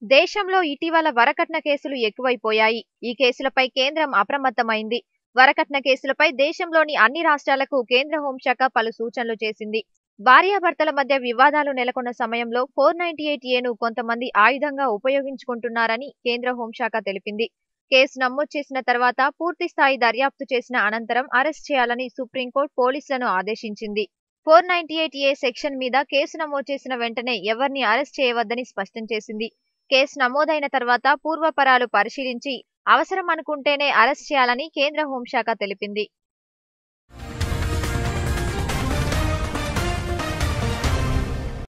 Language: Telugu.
దేశంలో ఇటీవల వరకట్న కేసులు ఎక్కువైపోయాయి ఈ కేసులపై కేంద్రం అప్రమత్తమైంది వరకట్న కేసులపై దేశంలోని అన్ని రాష్ట్రాలకు కేంద్ర హోంశాఖ పలు సూచనలు చేసింది భార్యాభర్తల మధ్య వివాదాలు నెలకొన్న సమయంలో ఫోర్ నైన్టీ ఎయిట్ ఏను కొంతమంది ఆయుధంగా ఉపయోగించుకుంటున్నారని కేంద్ర హోంశాఖ తెలిపింది కేసు నమోదు చేసిన తర్వాత పూర్తి స్థాయి దర్యాప్తు చేసిన అనంతరం అరెస్ట్ చేయాలని సుప్రీంకోర్టు పోలీసులను ఆదేశించింది four ninety eight A section మీద కేసు నమోదు చేసిన వెంటనే ఎవరిని అరెస్ట్ చేయవద్దని స్పష్టం చేసింది కేసు నమోదైన తర్వాత పూర్వపరాలు పరిశీలించి అవసరం అనుకుంటేనే అరెస్ట్ చేయాలని కేంద్ర హోంశాఖ తెలిపింది